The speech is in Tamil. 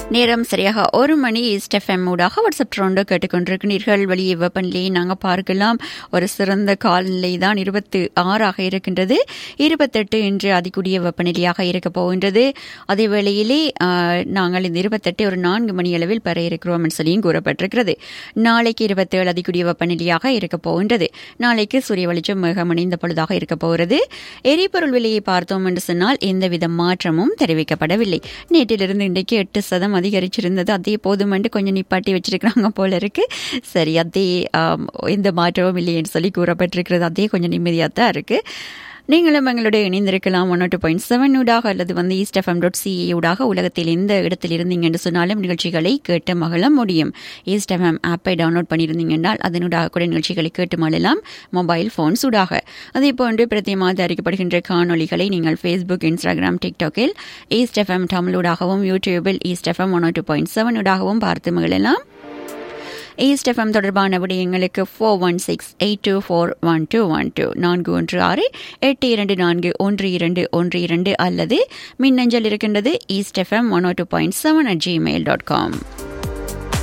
நேரம் சரியாக ஒரு மணி ஈஸ்ட் எஃப்எம் ஊடாக வாட்ஸ்அப் ட்ரோண்டோ கேட்டுக்கொண்டிருக்கிறீர்கள் வெளியே வெப்பநிலையை நாங்கள் பார்க்கலாம் ஒரு சிறந்த காலநிலை தான் இருபத்தி ஆறாக இருக்கின்றது இருபத்தெட்டு இன்று அதிகூடிய வெப்பநிலையாக இருக்க போகின்றது அதே வேளையிலே ஆஹ், நாங்கள் இந்த இருபத்தெட்டு ஒரு நான்கு மணி அளவில் பெற இருக்கிறோம் என்று சொல்லியும் கூறப்பட்டிருக்கிறது நாளைக்கு இருபத்தேழு அதிகூடிய வெப்பநிலையாக இருக்க போகின்றது நாளைக்கு சூரிய வெளிச்சம் மிகமணிந்த பொழுதாக இருக்க போகிறது எரிபொருள் விலையை பார்த்தோம் என்று சொன்னால் எந்தவித மாற்றமும் தெரிவிக்கப்படவில்லை நேற்றிலிருந்து இன்றைக்கு எட்டு சதம் அதிகரிச்சிருந்தது அதே போதும் என்று கொஞ்சம் நிப்பாட்டி வச்சிருக்கிறாங்க போல இருக்கு சரி அதே ஆம், எந்த மாற்றமும் இல்லை என்று சொல்லி கூறப்பட்டிருக்கிறது அதே கொஞ்சம் நிம்மதியாக தான் இருக்கு நீங்களும் எங்களுடைய இணைந்திருக்கலாம் ஒன் டூ பாயிண்ட் செவன் ஊடாக அல்லது வந்து ஈஸ்ட் எஃப்எம் டாட் சிஏ ஊடாக உலகத்தில் எந்த இடத்தில் இருந்தீங்க என்று சொன்னாலும் நிகழ்ச்சிகளை கேட்டு மகிழ முடியும் ஈஸ்ட் எஃப்எம் ஆப்பை டவுன்லோட் பண்ணியிருந்தீங்கன்றால் அதனூடாக கூட நிகழ்ச்சிகளை கேட்டு மகிழலாம் மொபைல் போன்ஸ் ஊடாக அதே போன்று பிரத்தியமாக தயாரிக்கப்படுகின்ற காணொளிகளை நீங்கள் ஃபேஸ்புக் இன்ஸ்டாகிராம் டிக்டாக்கில் ஈஸ்ட் எஃப்எம் தமிழூடாகவும் யூடியூபில் east FM one two point seven ஊடாகவும் பார்த்து மகிழலாம் ஈஸ்ட் எஃப்எம் தொடர்பான விடயங்களுக்கு four one six eight two four one two one two நான்கு ஒன்று ஆறு எட்டு இரண்டு நான்கு ஒன்று இரண்டு ஒன்று இரண்டு அல்லது மின்னஞ்சல் இருக்கின்றது east FM one two point seven at Gmail dot com